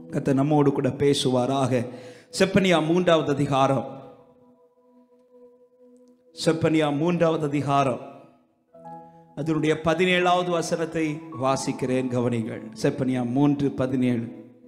கர்த்தர் நம்மோடு கூட பேசுவாராக செப்பனியா மூன்றாவது அதிகாரம் செப்பனியா மூன்றாவது அதிகாரம் அதனுடைய பதினேழாவது வசனத்தை வாசிக்கிறேன் கவனிங்கள் செப்பனியா மூன்று பதினேழு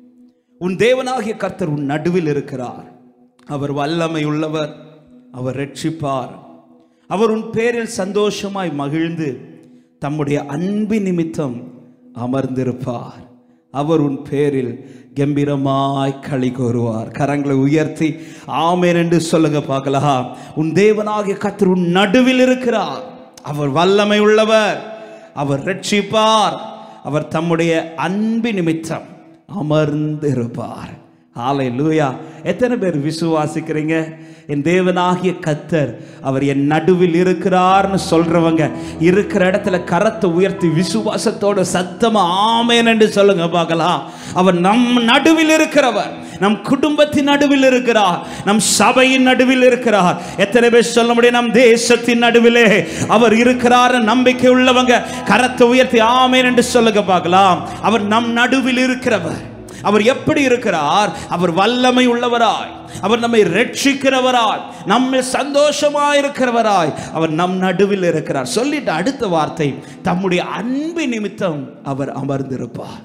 உன் தேவனாகிய கர்த்தர் உன் நடுவில் இருக்கிறார் அவர் வல்லமை உள்ளவர் அவர் ரட்சிப்பார் அவர் உன் பேரில் சந்தோஷமாய் மகிழ்ந்து தம்முடைய அன்பின் நிமித்தம் அமர்ந்திருப்பார் அவர் உன் பேரில் கம்பீரமாய் களி கூறுவார் கரங்களை உயர்த்தி ஆமேன் என்று சொல்லுங்க பார்க்கலாம் உன் தேவனாகிய கர்த்தர் உன் நடுவில் இருக்கிறார் அவர் வல்லமை உள்ளவர் அவர் ரட்சிப்பார் அவர் தம்முடைய அன்பு நிமித்தம் அமர்ந்திருப்பார் ஆலை லூயா எத்தனை பேர் விசுவாசிக்கிறீங்க என் தேவனாகிய கத்தர் அவர் என் நடுவில் இருக்கிறார்னு சொல்றவங்க இருக்கிற இடத்துல கரத்தை உயர்த்தி விசுவாசத்தோட சத்தமா ஆமேன் என்று சொல்லுங்க பார்க்கலாம் அவர் நம் நடுவில் இருக்கிறவர் நம் குடும்பத்தின் நடுவில் இருக்கிறார் நம் சபையின் நடுவில் இருக்கிறார் எத்தனை பேர் சொல்ல முடியும் நம் தேசத்தின் நடுவிலே அவர் இருக்கிறார் நம்பிக்கை உள்ளவங்க கரத்தை உயர்த்தி ஆமேன் என்று சொல்லுங்க பார்க்கலாம் அவர் நம் நடுவில் இருக்கிறவர் அவர் எப்படி இருக்கிறார் அவர் வல்லமை உள்ளவராய் அவர் நம்மை ரட்சிக்கிறவராய் நம்ம சந்தோஷமாய் இருக்கிறவராய் அவர் நம் நடுவில் இருக்கிறார் சொல்லிட்டு அடுத்த வார்த்தை தம்முடைய அன்பு நிமித்தம் அவர் அமர்ந்திருப்பார்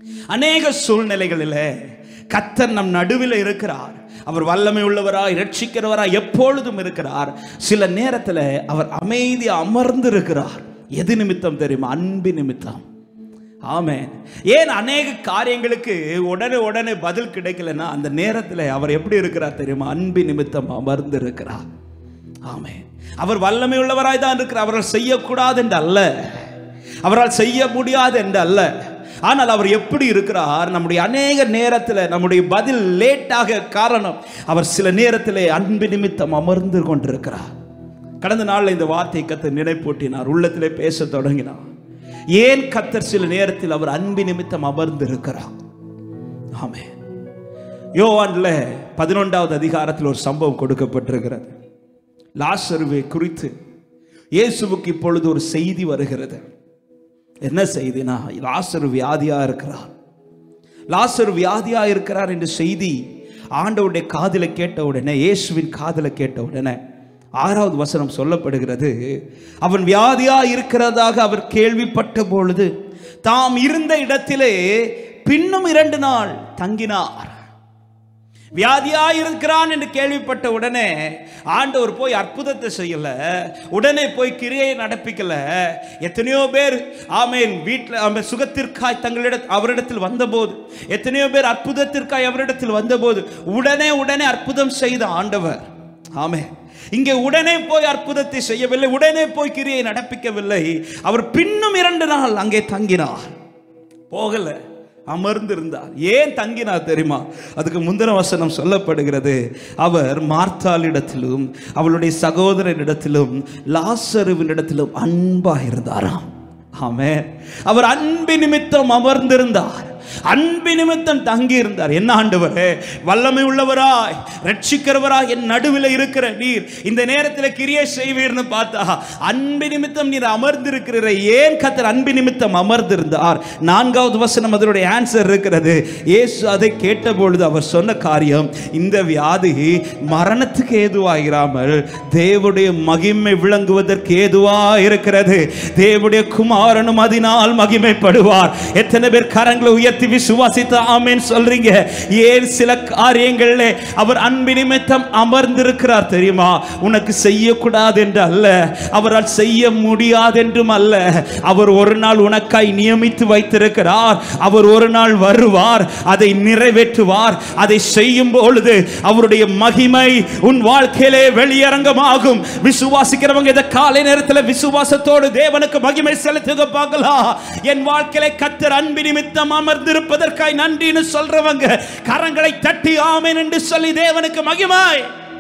அநேக சூழ்நிலைகளிலே கத்தர் நம் நடுவில் இருக்கிறார் அவர் வல்லமை உள்ளவராய் ரட்சிக்கிறவராய் எப்பொழுதும் இருக்கிறார் சில நேரத்தில் அவர் அமைதியா அமர்ந்து இருக்கிறார் எது நிமித்தம் தெரியுமா அன்பு நிமித்தம் ஆமென் ஏன் அநேக காரியங்களுக்கு உடனே உடனே பதில் கிடைக்கலன்னா அந்த நேரத்தில் அவர் எப்படி இருக்கிறார் தெரியுமா அன்பு நிமித்தம் அமர்ந்து இருக்கிறார் ஆமென் அவர் வல்லமை உள்ளவராய் தான் இருக்கிறார் அவரால் செய்யக்கூடாது என்று அல்ல அவரால் செய்ய முடியாது என்று அல்ல ஆனால் அவர் எப்படி இருக்கிறார் நம்முடைய அநேக நேரத்தில் நம்முடைய பதில் லேட்டாக காரணம் அவர் சில நேரத்திலே அன்பு நிமித்தம் அமர்ந்து கொண்டிருக்கிறார் கடந்த நாளில் இந்த வார்த்தை கத்த நினைப்பூட்டினார் உள்ளத்திலே பேச தொடங்கினார் ஏன் கத்தர் சில நேரத்தில் அவர் அன்பு நிமித்தம் அமர்ந்து இருக்கிறார் ஆமே யோவான்ல பதினொன்றாவது அதிகாரத்தில் ஒரு சம்பவம் கொடுக்கப்பட்டிருக்கிறது லாசருவை குறித்து இயேசுவுக்கு இப்பொழுது ஒரு செய்தி வருகிறது என்ன செய்தினா லாசரு வியாதியா இருக்கிறார் லாசரு வியாதியா இருக்கிறார் என்ற செய்தி ஆண்டவருடைய காதில கேட்ட உடனே இயேசுவின் காதில கேட்ட உடனே ஆறாவது வசனம் சொல்லப்படுகிறது அவன் வியாதியா இருக்கிறதாக அவர் கேள்விப்பட்ட பொழுது தாம் இருந்த இடத்திலே பின்னும் இரண்டு நாள் தங்கினார் வியாதியா இருக்கிறான் என்று கேள்விப்பட்ட உடனே ஆண்டவர் போய் அற்புதத்தை செய்யல உடனே போய் கிரியை நடப்பிக்கல எத்தனையோ பேர் ஆமேன் வீட்டில் ஆமென் சுகத்திற்காய் தங்களிட அவரிடத்தில் வந்தபோது எத்தனையோ பேர் அற்புதத்திற்காய் அவரிடத்தில் வந்தபோது உடனே உடனே அற்புதம் செய்த ஆண்டவர் ஆமே இங்கே உடனே போய் அற்புதத்தை செய்யவில்லை உடனே போய் கிரியை நடப்பிக்கவில்லை அவர் பின்னும் இரண்டு நாள் அங்கே தங்கினார் போகல அமர்ந்திருந்தார் ஏன் தங்கினார் தெரியுமா அதுக்கு முந்தின வசனம் சொல்லப்படுகிறது அவர் மார்த்தாளிடத்திலும் அவளுடைய சகோதரனிடத்திலும் லாசருவினிடத்திலும் அன்பா இருந்தாராம் ஆமே அவர் அன்பு நிமித்தம் அமர்ந்திருந்தார் அன்பு நிமித்தம் தங்கி இருந்தார் என்ன ஆண்டவரே வல்லமை உள்ளவராய் ரட்சிக்கிறவராய் என் நடுவில் இருக்கிற நீர் இந்த நேரத்தில் கிரியை செய்வீர்னு பார்த்தா அன்பு நிமித்தம் நீர் அமர்ந்திருக்கிற ஏன் கத்தர் அன்பு நிமித்தம் அமர்ந்திருந்தார் நான்காவது வசனம் அதனுடைய ஆன்சர் இருக்கிறது இயேசு அதை கேட்டபொழுது அவர் சொன்ன காரியம் இந்த வியாதி மரணத்துக்கு ஏதுவாகிறாமல் தேவனுடைய மகிமை விளங்குவதற்கு ஏதுவா இருக்கிறது தேவனுடைய குமாரனும் அதனால் மகிமைப்படுவார் எத்தனை பேர் கரங்களை உயர்த்தி விசுவாசித்து ஆமேன் சொல்றீங்க ஏன் சில காரியங்களில் அவர் அன்பு நிமித்தம் அமர்ந்திருக்கிறார் தெரியுமா உனக்கு செய்யக்கூடாது என்று அல்ல அவரால் செய்ய முடியாது என்றும் அல்ல அவர் ஒரு நாள் உனக்காய் நியமித்து வைத்திருக்கிறார் அவர் ஒரு நாள் வருவார் அதை நிறைவேற்றுவார் அதை செய்யும் பொழுது அவருடைய மகிமை உன் வாழ்க்கையிலே வெளியரங்கமாகும் விசுவாசிக்கிறவங்க இந்த காலை நேரத்தில் விசுவாசத்தோடு தேவனுக்கு மகிமை செலுத்துக பார்க்கலாம் என் வாழ்க்கையில கத்தர் அன்பு நிமித்தம் அமர்ந்திருப்பதற்காய் நன்றின்னு சொல்றவங்க கரங்களை தட்டி ஆமேன் என்று சொல்லி தேவனுக்கு மகிமை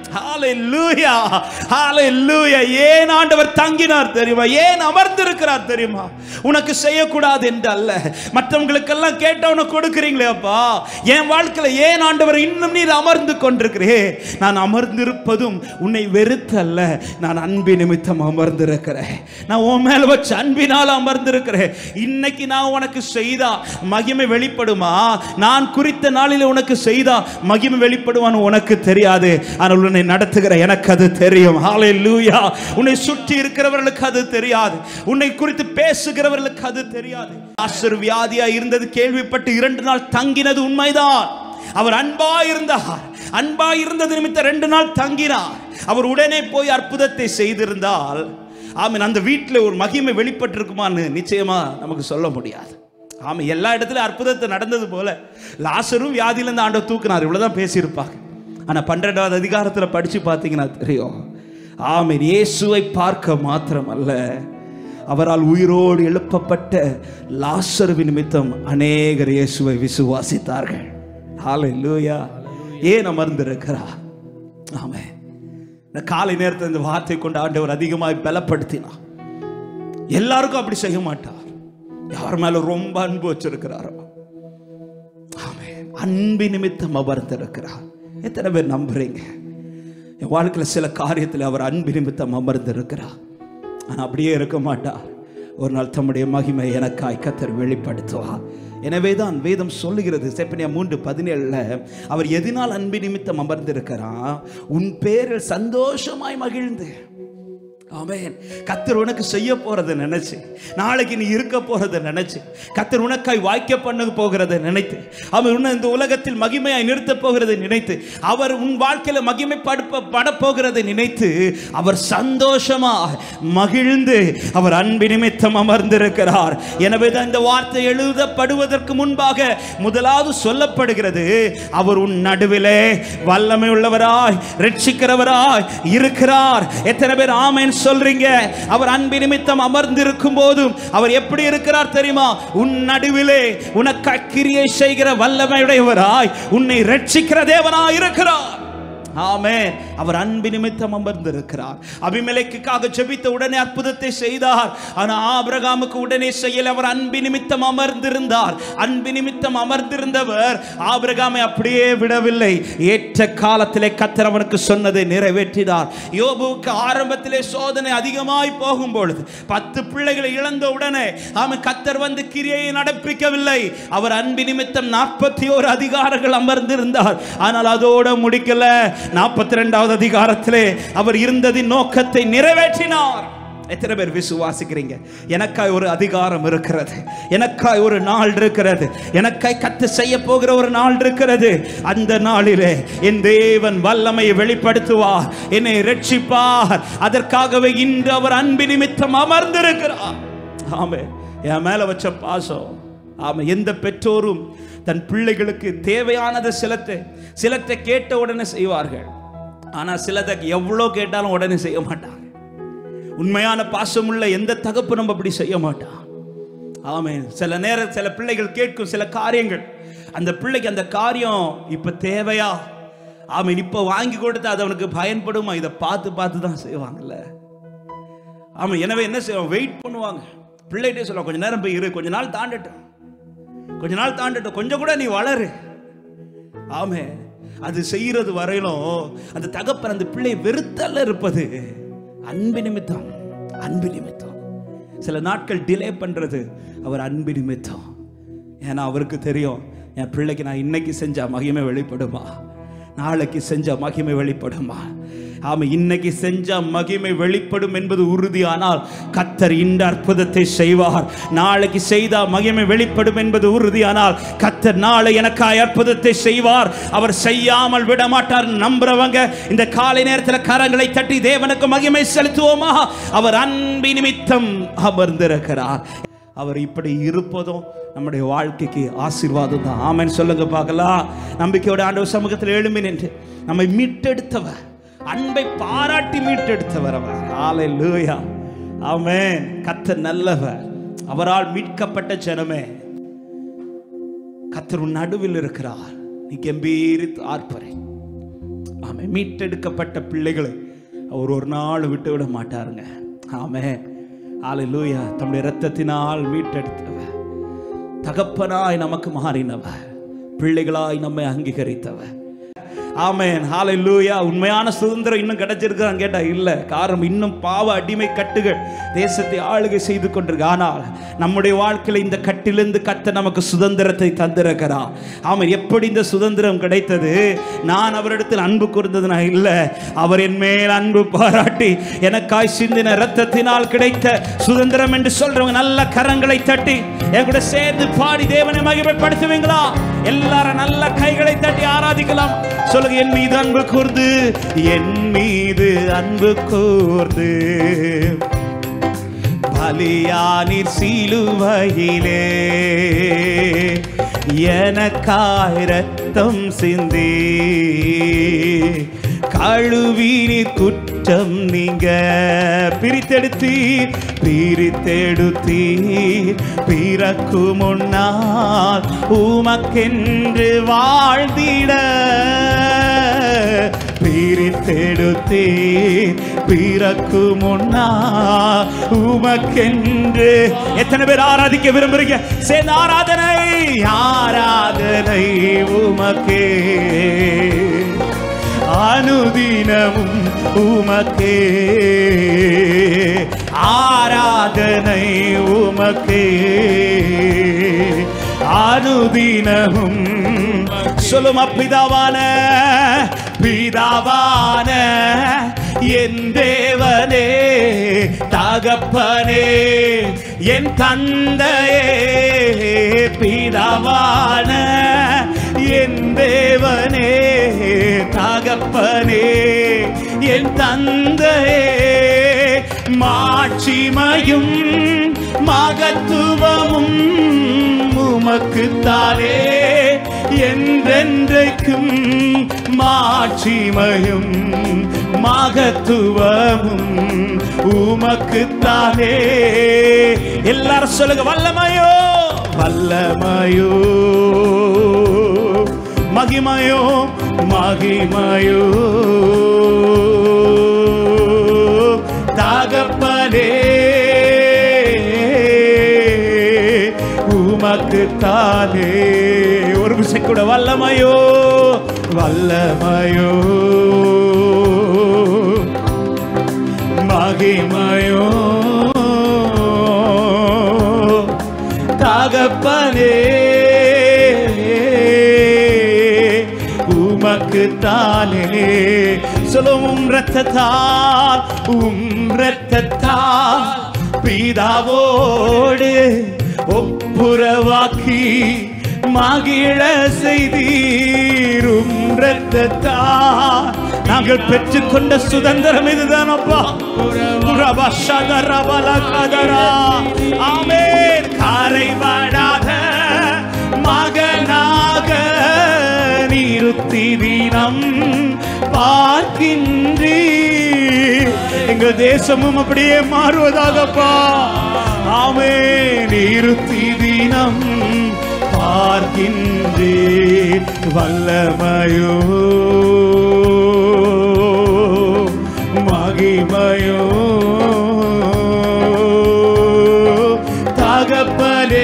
ஹalleluya ஹalleluya ஏன் ஆண்டவர் தங்கினார் தெரியுமா ஏன் அமர்ந்திருக்கிறார் தெரியுமா உனக்கு செய்யக்கூடாது என்று அல்ல மற்றவங்களுக்கெல்லாம் கேட்டவன கொடுக்குறீங்களே அப்பா என் வாழ்க்கையில ஏன் ஆண்டவர் இன்னும் நீர் அமர்ந்து கொண்டிருக்கிறே நான் அமர்ந்திருப்பதும் உன்னை வெறுத்து அல்ல நான் அன்பி நிமித்தம் அமர்ந்திருக்கிறேன் நான் உன் மேல வச்ச அன்பினால் அமர்ந்திருக்கிறேன் இன்னைக்கு நான் உனக்கு செய்தா மகிமை வெளிப்படுமா நான் குறித்த நாளில் உனக்கு செய்தா மகிமை வெளிப்படுவான்னு உனக்கு தெரியாது ஆனால் உன்னை நடத்துகிற எனக்கு அது தெரியும் ஹalleluya உன்னை சுற்றி இருக்கிறவர்களுக்கு அது தெரியாது உன்னை குறித்து பேசுகிறவர்களுக்கு அது தெரியாது ஆசர் வியாதியா இருந்தது கேள்விப்பட்டு இரண்டு நாள் தங்கினது உண்மைதான் அவர் அன்பா இருந்தார் அன்பா இருந்தது நிமித்தம் ரெண்டு நாள் தங்கினார் அவர் உடனே போய் அற்புதத்தை செய்திருந்தால் ஆமீன் அந்த வீட்டில் ஒரு மகிமை வெளிப்பட்டிருக்குமான்னு நிச்சயமா நமக்கு சொல்ல முடியாது ஆமா எல்லா இடத்துலயும் அற்புதத்தை நடந்தது போல லாசரும் வியாதியிலேருந்து ஆண்டவர் தூக்குனார் இவ்வளவுதான் பேசியிருப்பாங்க ஆனா பன்னிரெண்டாவது அதிகாரத்துல படிச்சு பார்த்தீங்கன்னா தெரியும் ஆமீன் இயேசுவை பார்க்க மாத்திரமல்ல அவரால் உயிரோடு எழுப்பப்பட்ட லாசருவின் நிமித்தம் அநேகர் இயேசுவை விசுவாசித்தார்கள் ஹalleluya ஏன் அமர்ந்திருக்கிறார் ஆமென் இந்த காலை நேரத்தில் இந்த வார்த்தை கொண்டு ஆண்டவர் அதிகமாய் பலப்படுத்தினார் எல்லாருக்கும் அப்படி செய்ய மாட்டார் யார் மேல ரொம்ப அன்பு வச்சிருக்கிறாரோ ஆமென் அன்பு நிமித்தம் அமர்ந்திருக்கிறார் எத்தனை பேர் நம்புறீங்க என் வாழ்க்கையில் சில காரியத்தில் அவர் அன்பு நிமித்தம் அமர்ந்திருக்கிறார் ஆனால் அப்படியே இருக்க மாட்டார் ஒரு நாள் தம்முடைய மகிமை எனக்காய் கத்தர் வெளிப்படுத்துவார் எனவே தான் வேதம் சொல்லுகிறது செப்பனியா மூன்று பதினேழுல அவர் எதினால் அன்பு நிமித்தம் அமர்ந்திருக்கிறான் உன் பேரில் சந்தோஷமாய் மகிழ்ந்து ஆமென் கத்தர் உனக்கு செய்ய போறதை நினைச்சு நாளைக்கு நீ இருக்க போறதை நினைச்சு கத்தர் உனக்காய் வாய்க்க பண்ண போகிறதை நினைத்து அவர் உன்னை இந்த உலகத்தில் மகிமையாய் நிறுத்த போகிறதை நினைத்து அவர் உன் வாழ்க்கையில மகிமை படுப்ப பட போகிறதை நினைத்து அவர் சந்தோஷமா மகிழ்ந்து அவர் அன்பு நிமித்தம் அமர்ந்திருக்கிறார் எனவே தான் இந்த வார்த்தை எழுதப்படுவதற்கு முன்பாக முதலாவது சொல்லப்படுகிறது அவர் உன் நடுவிலே வல்லமை உள்ளவராய் ரட்சிக்கிறவராய் இருக்கிறார் எத்தனை பேர் ஆமென் சொல்றீங்க அவர் அன்பு நிமித்தம் அமர்ந்திருக்கும் போதும் அவர் எப்படி இருக்கிறார் தெரியுமா உன் நடுவிலே உனக்கு கிரியை செய்கிற வல்லமையுடையவராய் உன்னை ரட்சிக்கிற தேவனாய் இருக்கிறார் ஆமென் அவர் அன்பு நிமித்தம் அமர்ந்திருக்கிறார் அபிமெலேக்குக்காக ஜெபித்த உடனே அற்புதத்தை செய்தார் ஆனா ஆபிரகாமுக்கு உடனே செய்யல அவர் அன்பு நிமித்தம் அமர்ந்திருந்தார் அன்பு நிமித்தம் அமர்ந்திருந்தவர் ஆபிரகாமை அப்படியே விடவில்லை ஏற்ற காலத்திலே கத்தர் அவனுக்கு சொன்னதை நிறைவேற்றினார் யோபுவுக்கு ஆரம்பத்திலே சோதனை அதிகமாய் போகும் பொழுது பத்து பிள்ளைகளை இழந்த உடனே அவன் கத்தர் வந்து கிரியையை நடப்பிக்கவில்லை அவர் அன்பு நிமித்தம் நாற்பத்தி ஓரு அதிகாரங்கள் அமர்ந்திருந்தார் ஆனால் அதோட முடிக்கல நாற்பத்தி ரெண்டாவது அதிகாரத்திலே அவர் இருந்ததின் நோக்கத்தை நிறைவேற்றினார் எத்தனை பேர் விசுவாசிக்கிறீங்க எனக்காய் ஒரு அதிகாரம் இருக்கிறது எனக்காய் ஒரு நாள் இருக்கிறது எனக்காய் கத்து செய்ய போகிற ஒரு நாள் இருக்கிறது அந்த நாளிலே என் தேவன் வல்லமையை வெளிப்படுத்துவார் என்னை ரட்சிப்பார் அதற்காகவே இன்று அவர் அன்பு நிமித்தம் அமர்ந்திருக்கிறார் ஆமே என் மேல வச்ச பாசம் ஆமா எந்த பெற்றோரும் தன் பிள்ளைகளுக்கு தேவையானதை சிலத்தை சிலத்தை கேட்ட உடனே செய்வார்கள் ஆனா சிலதை எவ்வளோ கேட்டாலும் உடனே செய்ய மாட்டாங்க உண்மையான பாசமுள்ள எந்த தகப்பனும் அப்படி செய்ய மாட்டான் ஆமென் சில நேரம் சில பிள்ளைகள் கேட்கும் சில காரியங்கள் அந்த பிள்ளைக்கு அந்த காரியம் இப்ப தேவையா ஆமென் இப்ப வாங்கி கொடுத்து அது அவனுக்கு பயன்படுமா இதை பார்த்து பார்த்து தான் செய்வாங்கல்ல ஆமா எனவே என்ன செய்வாங்க வெயிட் பண்ணுவாங்க பிள்ளைகிட்டே சொல்லுவாங்க கொஞ்ச நேரம் போய் இரு கொஞ்ச நாள் தாண்டட்டும் கொஞ்ச நாள் தாண்டட்டும் கொஞ்சம் கூட நீ வளரு ஆமே அது செய்யறது வரையிலும் அந்த தகப்பன் அந்த பிள்ளை வெறுத்தல்ல இருப்பது அன்பு நிமித்தம் அன்பு நிமித்தம் சில நாட்கள் டிலே பண்றது அவர் அன்பு நிமித்தம் ஏன்னா அவருக்கு தெரியும் என் பிள்ளைக்கு நான் இன்னைக்கு செஞ்சா மகிமை வெளிப்படுமா நாளைக்கு செஞ்ச மகிமை வெளிப்படுமா ஆமா இன்னைக்கு செஞ்ச மகிமை வெளிப்படும் என்பது உறுதியானால் கத்தர் இந்த அற்புதத்தை செய்வார் நாளைக்கு செய்த மகிமை வெளிப்படும் என்பது உறுதியானால் கத்தர் நாளை எனக்காய் அற்புதத்தை செய்வார் அவர் செய்யாமல் விட மாட்டார் நம்புறவங்க இந்த காலை நேரத்தில் கரங்களை தட்டி தேவனுக்கு மகிமை செலுத்துவோமா அவர் அன்பி நிமித்தம் அமர்ந்திருக்கிறார் அவர் இப்படி இருப்பதும் நம்முடைய வாழ்க்கைக்கு ஆசீர்வாதம் தான் ஆமென் சொல்லுங்க பார்க்கலாம் நம்பிக்கையோட ஆண்டவர் சமூகத்தில் எழும்பி நின்று நம்மை மீட்டெடுத்தவர் அன்பை பாராட்டி மீட்டெடுத்தவர் அவர் ஆலை லூயா ஆமென் கத்தர் நல்லவர் அவரால் மீட்கப்பட்ட ஜனமே கத்தர் உன் நடுவில் இருக்கிறார் நீ கம்பீரித்து ஆர்ப்பரை ஆமே மீட்டெடுக்கப்பட்ட பிள்ளைகளை அவர் ஒரு நாள் விட்டு விட மாட்டாருங்க ஆமே ஹalleluya தம்முடைய இரத்தத்தினால் மீட்டெடுத்தவர் தகப்பனாய் நமக்கு மாறினவர் பிள்ளைகளாய் நம்மை அங்கீகரித்தவர் ஆமென் ஹalleluya உண்மையான சுதந்திரம் இன்னும் கிடைச்சிருக்கான்னு கேட்டா இல்ல காரணம் இன்னும் பாவ அடிமை கட்டுகள் தேசத்தை ஆளுகை செய்து கொண்டிருக்கு ஆனால் நம்முடைய வாழ்க்கையில இந்த கட்டிலிருந்து கத்த நமக்கு சுதந்திரத்தை தந்திருக்கிறார் ஆமாம் எப்படி இந்த சுதந்திரம் கிடைத்தது நான் அவரிடத்தில் அன்பு கூர்ந்ததுனா இல்ல அவர் என் மேல் அன்பு பாராட்டி எனக்காய் சிந்தின ரத்தத்தினால் கிடைத்த சுதந்திரம் என்று சொல்றவங்க நல்ல கரங்களை தட்டி என் கூட சேர்ந்து பாடி தேவனை மகிமைப்படுத்துவீங்களா எல்லாரும் நல்ல கைகளை தட்டி ஆராதிக்கலாம் சொல்லுங்க என் மீது அன்பு கூர்ந்து என் மீது அன்பு கூர்ந்து பலியானிர் சிலுவையிலே எனக்காய் ரத்தம் சிந்தி கழுவினீர் குற்றம் நீங்க பிரித்தெடுத்தீர் பிரித்தெடுத்தீர் பிறக்கு முன்னால் உமக்கென்று வாழ்ந்திட பிரித்தெடுத்தீர் பிறக்கு முன்னா உமக்கென்று எத்தனை பேர் ஆராதிக்க விரும்புறீங்க சேர்ந்து ஆராதனை ஆராதனை உமக்கே அனுதினமும் உமக்கே ஆராதனை உமக்கே அனுதினமும் சொல்லும் அப்பிதாவான பிதாவான என் தேவனே தகப்பனே என் தந்தையே பிதாவான என் தேவனே தகப்பனே என் தந்தையே மாட்சிமையும் மகத்துவமும் உமக்குத்தானே என்றென்றைக்கும் மாட்சிமையும் மகத்துவமும் உமக்குத்தானே எல்லாரும் சொல்லுங்க வல்லமையோ வல்லமையோ மகிமையோ மகிமையோ தகப்பனே உமக்கு தானே ஒரு விஷயம் கூட வல்லமையோ வல்லமையோ மகிமையோ தகப்பனே உமக்கு தானே சொல்லும் ரத்தத்தால் உம் ரத்தத்தால் பிதாவோடு ஒப்புரவாக்கி மகிழ செய்தீரும் ரத்தத்தால் நாங்கள் பெற்றுக்கொண்ட சுதந்திரம் இதுதான் அப்பா ஆமென் காரைவாடாத மகனாக நிறுத்தி தினம் பார்க்கின்றீ எங்கள் தேசமும் அப்படியே மாறுவதாகப்பா ஆமே நிறுத்தி தினம் பார்க்கின்றே வல்லமையோ மகிமையோ தகப்பனே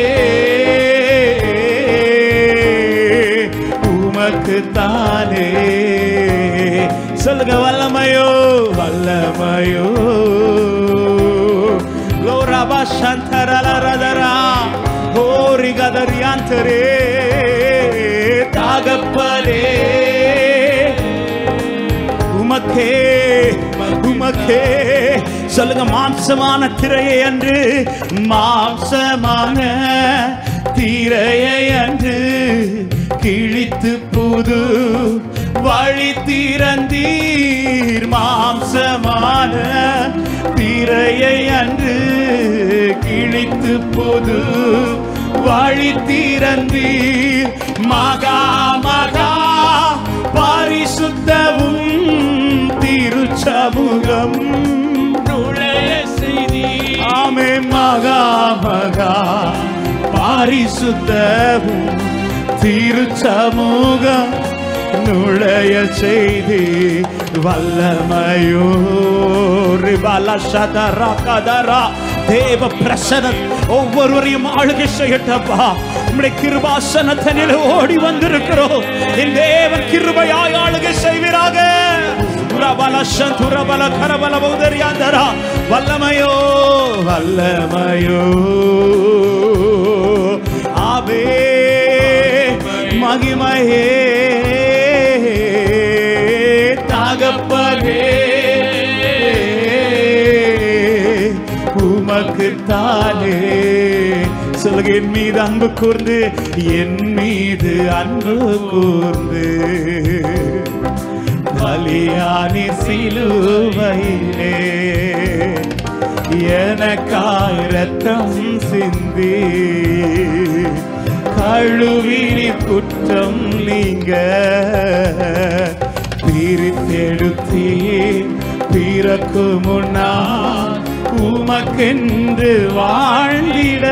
உமக்கு தானே சொல்லுங்க வல்லமையோ வல்லமையோ லோராபா சந்தரலரதரா கோரி கதரியாந்தரே தகப்பனே உமக்கே உமக்கே சொல்லுங்க மாம்சமான திரையை அன்று மாம்சமான திரையை அன்று கிழித்து புது வழி திறந்தீர் மாம்சமான திரையை அன்று கிழித்து புது வழி திறந்தீர் மகா மகா பரிசுத்தவும் திருச்சமூகம் நுழைய செய்தி ஆமே மகா மகா பாரிசுத்தவும் திருச்சமூகம் நுழைய செய்தி வல்லமையோ ரிபல சதரா கதரா தேவ பிரசன ஒவ்வொருவரையும் ஆளுகை செய்யட்டப்பா உம்முடைய கிருபாசனத்தனில் ஓடி வந்திருக்கிறோம் என் தேவன் கிருபையாய் ஆளுகை செய்வீராக துரபல சதுரபல கரபல பௌதரியாந்தரா வல்லமையோ வல்லமையோ ஆவே மகிமையே தகப்பனே உமக்கு தானே சொல்லுங்க என் மீது அன்பு கூர்ந்து என் மீது அன்பு கூர்ந்து பலியானி சிலுவையிலே எனக்காய் ரத்தம் சிந்தி கழுவினி குற்றம் நீங்க பிரித்தெடுத்தே பிறக்கு முன்னா உமக்கென்று வாழ்ந்திட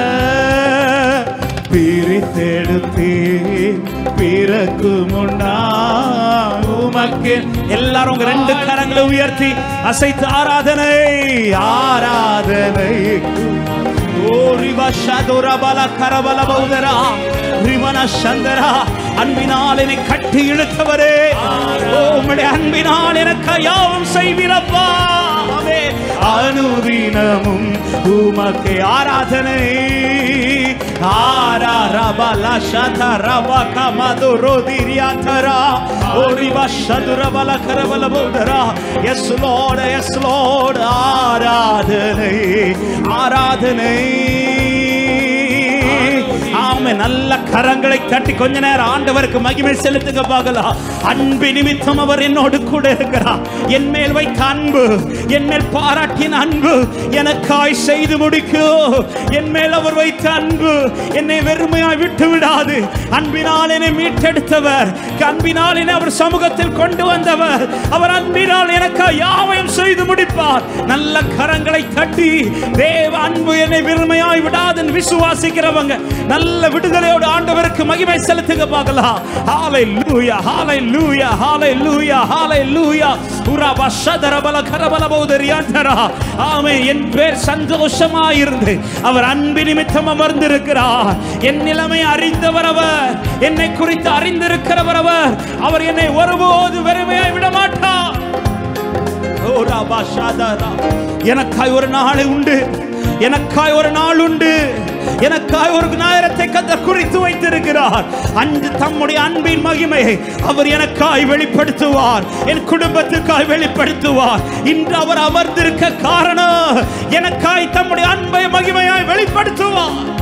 பிரித்தெடுத்தே பிறக்கு முன்னா உமக்கு எல்லாரும் உங்க ரெண்டு கரங்களை உயர்த்தி அசைத்து ஆராதனை ஆராதனை ஓ ரிவ ஷதுரபல கரபல பௌதரா ரிவன சந்தரா அன்பினால் என்னை கட்டி இழுத்தவரே ஓ உம்முடைய அன்பினால் எனக்கு யாவும் செய்வீரப்பா ஆமே. அனுதினமும் உமக்கு ஆராதனை ஆராரபல சதரப கமதுரு திரியாதரா ஓ ரிவ ஷதுரபல கரபல பௌதரா எஸ் லோட எஸ் லோட ஆராதனை ஆராதனை ஆமே நல்ல கரங்களை தட்டி கொஞ்ச நேரம் ஆண்டவருக்கு மகிமை செலுத்துங்க பார்க்கலாம் அன்பு நிமித்தம் அவர் என்னோடு கூட இருக்கிறார் என் மேல் வைத்த அன்பு என் மேல் பாராட்டின அன்பு எனக்காய் செய்து முடிக்கும் என் மேல் அவர் வைத்த அன்பு என்னை வெறுமையாய் விட்டு விடாது அன்பினால் என்னை மீட்டெடுத்தவர் அன்பினால் என்னை அவர் சமூகத்தில் கொண்டு வந்தவர் அவர் அன்பினால் எனக்காய் யாவையும் செய்து முடிப்பார் நல்ல கரங்களை தட்டி தேவ அன்பு என்னை வெறுமையாய் விடாதுன்னு விசுவாசிக்கிறவங்க நல்ல விடுதலையோடு ஆண்டவருக்கு மகிமை செலுத்துங்க பார்க்கலாம் ஹாலை லூயா ஹாலை லூயா ஹாலை லூயா ஹாலை லூயா உரப சதரபல கரபல பௌதரியாண்டரா ஆமே என் பேர் சந்தோஷமாயிருந்து அவர் அன்பு நிமித்தம் அமர்ந்திருக்கிறார் என் நிலைமை அறிந்தவர் அவர் என்னை குறித்து அறிந்திருக்கிறவர் அவர் அவர் என்னை ஒருபோது வெறுமையாய் விட மாட்டார் ஓ ராபா ஷாதாரா. எனக்காய் ஒரு நாள் உண்டு எனக்காய் ஒரு நாள் உண்டு எனக்காய் ஒரு நேரத்தை கத்தர் குறித்து வைத்திருக்கிறார் அன்று தம்முடைய அன்பின் மகிமையை அவர் எனக்காய் வெளிப்படுத்துவார் என் குடும்பத்துக்காய் வெளிப்படுத்துவார் இன்று அவர் அமர்ந்திருக்க காரணம் எனக்காய் தம்முடைய அன்பை மகிமையாய் வெளிப்படுத்துவார்